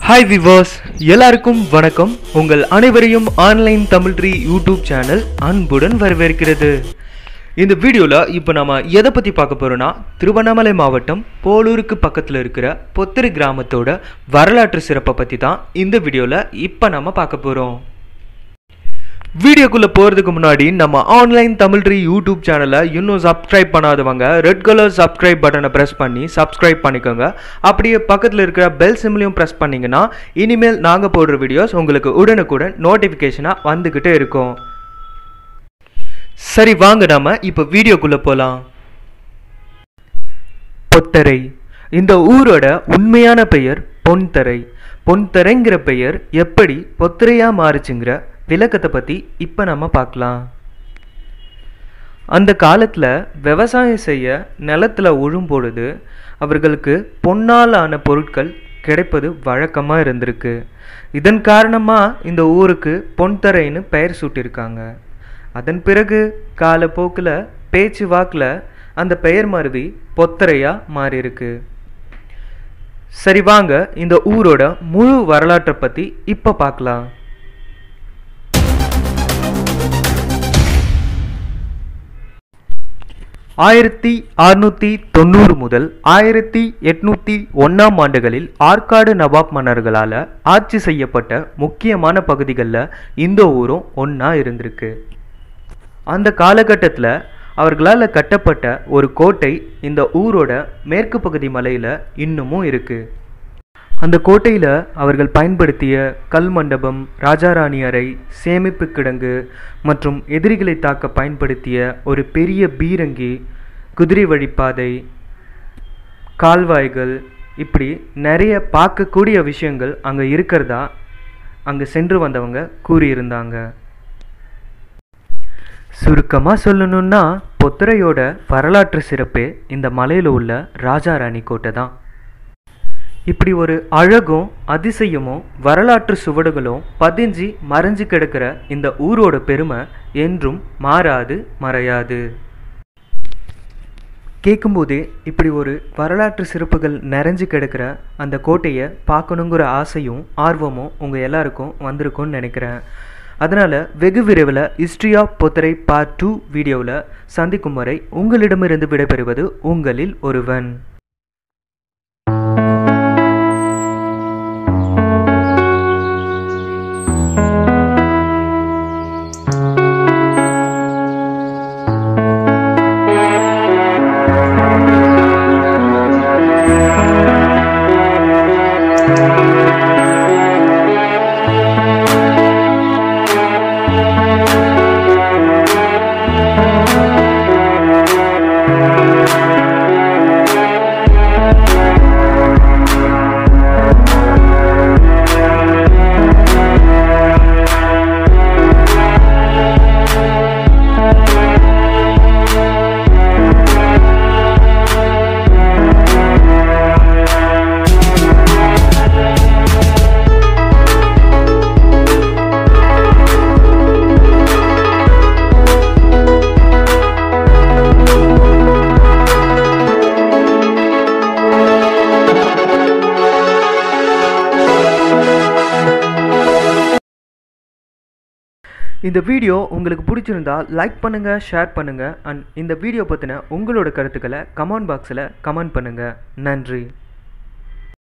hi viewers எல்லாருக்கும் வணக்கம் உங்கள் அனைவரையும் online Tamil tree YouTube channel அன்புடன் வரவேற்கிறது இந்த வீடியோவில் இப்போ நம்ம எதை பற்றி பார்க்க போகிறோன்னா திருவண்ணாமலை மாவட்டம் போலூருக்கு பக்கத்தில் இருக்கிற பொத்திரி கிராமத்தோட வரலாற்று சிறப்பை பற்றி தான் இந்த வீடியோவில் இப்போ நம்ம பார்க்க போகிறோம் வீடியோக்குள்ளே போகிறதுக்கு முன்னாடி நம்ம ஆன்லைன் தமிழ் ட்ரீ யூடியூப் சேனலை இன்னும் சப்ஸ்கிரைப் பண்ணாதவங்க ரெட் கலர் சப்ஸ்கிரைப் பட்டனை ப்ரெஸ் பண்ணி சப்ஸ்கிரைப் பண்ணிக்கோங்க அப்படியே பக்கத்தில் இருக்கிற பெல் சிம்லையும் ப்ரெஸ் பண்ணிங்கன்னா இனிமேல் நாங்கள் போடுற வீடியோஸ் உங்களுக்கு உடனுக்குடன் நோட்டிஃபிகேஷனாக வந்துக்கிட்டே இருக்கும் சரி வாங்க நாம இப்போ வீடியோக்குள்ளே போகலாம் பொத்தரை இந்த ஊரோட உண்மையான பெயர் பொன்தரை பொன்தரைங்கிற பெயர் எப்படி பொத்தரையா மாறுச்சுங்கிற விளக்கத்தை பற்றி இப்போ நம்ம பார்க்கலாம் அந்த காலத்தில் விவசாயம் செய்ய நிலத்தில் உழும் பொழுது அவர்களுக்கு பொன்னால் ஆன பொருட்கள் கிடைப்பது வழக்கமாக இருந்திருக்கு இதன் காரணமாக இந்த ஊருக்கு பொன்தரைன்னு பெயர் சூட்டியிருக்காங்க அதன் பிறகு காலப்போக்கில் பேச்சு வாக்கில் அந்த பெயர் மருவி பொத்தரையாக மாறியிருக்கு சரி வாங்க இந்த ஊரோட முழு வரலாற்றை பற்றி இப்போ பார்க்கலாம் ஆயிரத்தி அறுநூற்றி தொண்ணூறு முதல் ஆயிரத்தி எட்நூற்றி ஒன்றாம் ஆண்டுகளில் ஆற்காடு நவாப் மன்னர்களால் ஆட்சி செய்யப்பட்ட முக்கியமான பகுதிகளில் இந்த ஊரும் ஒன்றா இருந்திருக்கு அந்த காலகட்டத்தில் அவர்களால் கட்டப்பட்ட ஒரு கோட்டை இந்த ஊரோட மேற்கு பகுதி மலையில் இன்னமும் இருக்குது அந்த கோட்டையில் அவர்கள் பயன்படுத்திய கல் மண்டபம் ராஜாராணி அறை சேமிப்பு கிடங்கு மற்றும் எதிரிகளை தாக்க பயன்படுத்திய ஒரு பெரிய பீரங்கி குதிரை வழிப்பாதை கால்வாய்கள் இப்படி நிறைய பார்க்கக்கூடிய விஷயங்கள் அங்கே இருக்கிறதா அங்கே சென்று வந்தவங்க கூறியிருந்தாங்க சுருக்கமாக சொல்லணும்னா பொத்துரையோட வரலாற்று சிறப்பே இந்த மலையில் உள்ள ராஜாராணி கோட்டை தான் இப்படி ஒரு அழகும் அதிசயமும் வரலாற்று சுவடுகளும் பதிஞ்சு மறைஞ்சு கிடக்கிற இந்த ஊரோட பெருமை என்றும் மாறாது மறையாது கேட்கும்போதே இப்படி ஒரு வரலாற்று சிறப்புகள் நிறைஞ்சு கிடக்கிற அந்த கோட்டையை பார்க்கணுங்கிற ஆசையும் ஆர்வமும் உங்கள் எல்லாருக்கும் வந்திருக்கும்னு நினைக்கிறேன் அதனால் வெகு விரைவில் history of Pottarai part two வீடியோவில் சந்திக்கும் வரை உங்களிடமிருந்து விடைபெறுவது உங்களில் ஒருவன் இந்த வீடியோ உங்களுக்கு பிடிச்சிருந்தா லைக் பண்ணுங்கள் ஷேர் பண்ணுங்கள் அண்ட் இந்த வீடியோ பற்றின உங்களோட கருத்துக்களை கமெண்ட் பாக்ஸில் கமெண்ட் பண்ணுங்கள் நன்றி